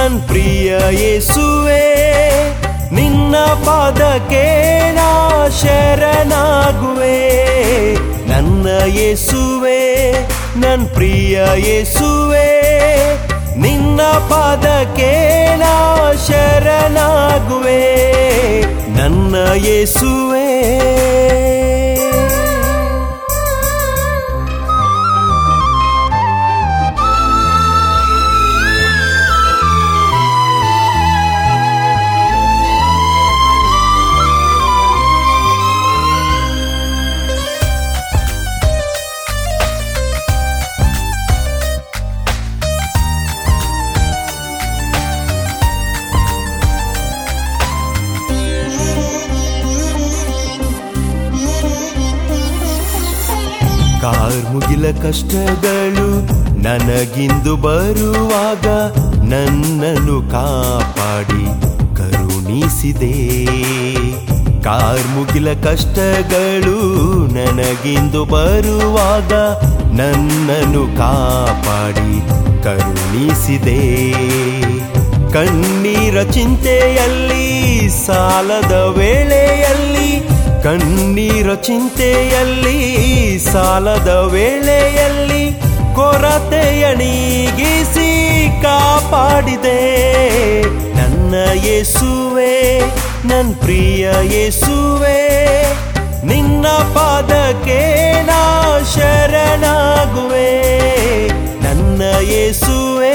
ನನ್ ಪ್ರಿಯ ಯೇಸುವೆ ನಿನ್ನ ಪಾದಕ್ಕೆ ನಾ ಶರಣಾಗುವೆ ನನ್ನ ಯೇಸುವೆ ನನ್ ಪ್ರಿಯ ಯೇಸುವೆ ನಿನ್ನ ಪಾದಕ್ಕೆ ನಾ ಶರಣಾಗುವೆ ನನ್ನ ಯೇಸುವೆ ಕಾರ್ಮುಗಿಲ ಕಷ್ಟಗಳು ನನಗಿಂದು ಬರುವಾಗ ನನ್ನನ್ನು ಕಾಪಾಡಿ ಕರುಣಿಸಿದೆ ಕಾರ್ಮುಗಿಲ ಕಷ್ಟಗಳು ನನಗಿಂದು ಬರುವಾಗ ನನ್ನನ್ನು ಕಾಪಾಡಿ ಕರುಣಿಸಿದೆ ಕಣ್ಣೀರ ಚಿಂತೆಯಲ್ಲಿ ಸಾಲದ ವೇಳೆಯಲ್ಲಿ ಕಣ್ಣೀರ ಚಿಂತೆಯಲ್ಲಿ ಸಾಲದ ವೇಳೆಯಲ್ಲಿ ಕೊರತೆಯ ನೀಗಿಸಿ ಕಾಪಾಡಿದೆ ನನ್ನ ಯೇಸುವೆ ನನ್ ಪ್ರಿಯ ಯೇಸುವೆ ನಿನ್ನ ಪಾದಕ್ಕೆ ನಾ ಶರಣಾಗುವೆ ನನ್ನ ಯೇಸುವೆ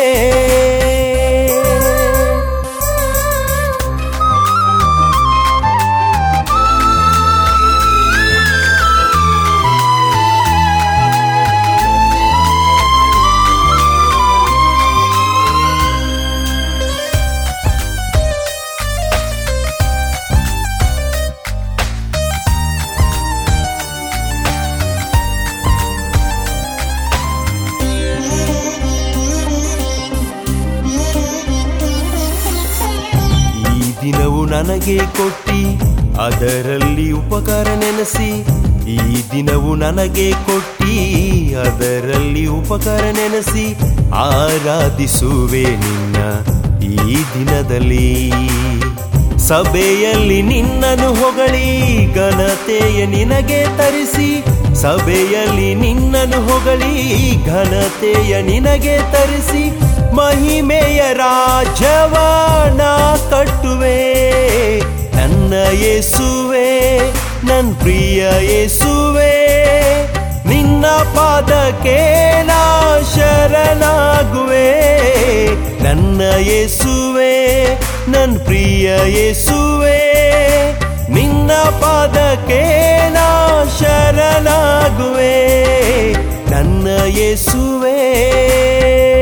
ಈ ದಿನವು ನನಗೆ ಕೊಟ್ಟಿ ಅದರಲ್ಲಿ ಉಪಕಾರ ನೆನೆಸಿ ಈ ದಿನವು ನನಗೆ ಕೊಟ್ಟಿ ಅದರಲ್ಲಿ ಉಪಕಾರ ನೆನೆಸಿ ಆರಾಧಿಸುವೆ ನಿನ್ನ ಈ ದಿನದಲ್ಲಿ ಸಭೆಯಲ್ಲಿ ನಿನ್ನನ್ನು ಹೊಗಳಿ ಘನತೆಯ ನಿನಗೆ ತರಿಸಿ ಸಭೆಯಲ್ಲಿ ನಿನ್ನನ್ನು ಹೊಗಳಿ ಘನತೆಯ ನಿನಗೆ ತರಿಸಿ ಮಹಿಮೆಯ ರಾಜವನ ಕಟ್ಟುವೆ ನನ್ನ ಯೇಸುವೆ ನನ್ ಪ್ರಿಯ ಯೇಸುವೆ ನಿನ್ನ ಪಾದಕ್ಕೆ ನಾ ಶರಣಾಗುವೆ ನನ್ನ ಯೇಸುವೆ ನನ್ ಪ್ರಿಯ ಯೇಸುವೆ ನಿನ್ನ ಪಾದಕ್ಕೆ ನಾ ಶರಣಾಗುವೆ ನನ್ನ ಯೇಸುವೆ